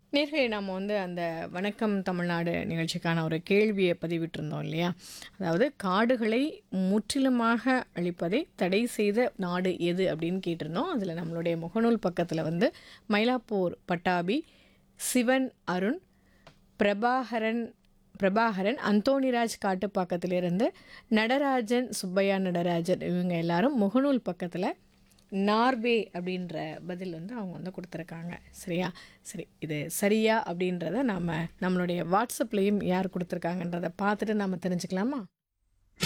நேர்களே நம்ம வந்து அந்த வணக்கம் தமிழ்நாடு நிகழ்ச்சிக்கான ஒரு கேள்வியை பதிவிட்டிருந்தோம் இல்லையா அதாவது காடுகளை முற்றிலுமாக அழிப்பதை தடை செய்த நாடு எது அப்படின்னு கேட்டிருந்தோம் அதில் நம்மளுடைய முகநூல் பக்கத்தில் வந்து மயிலாப்பூர் பட்டாபி சிவன் அருண் பிரபாகரன் பிரபாகரன் அந்தோணிராஜ் காட்டுப்பாக்கத்திலிருந்து நடராஜன் சுப்பையா நடராஜன் இவங்க எல்லாரும் முகநூல் பக்கத்தில் நார்வே அப்படின்ற பதில் வந்து அவங்க வந்து கொடுத்துருக்காங்க சரியா சரி இது சரியா அப்படின்றத நாம் நம்மளுடைய வாட்ஸ்அப்லேயும் யார் கொடுத்துருக்காங்கன்றதை பார்த்துட்டு நம்ம தெரிஞ்சுக்கலாமா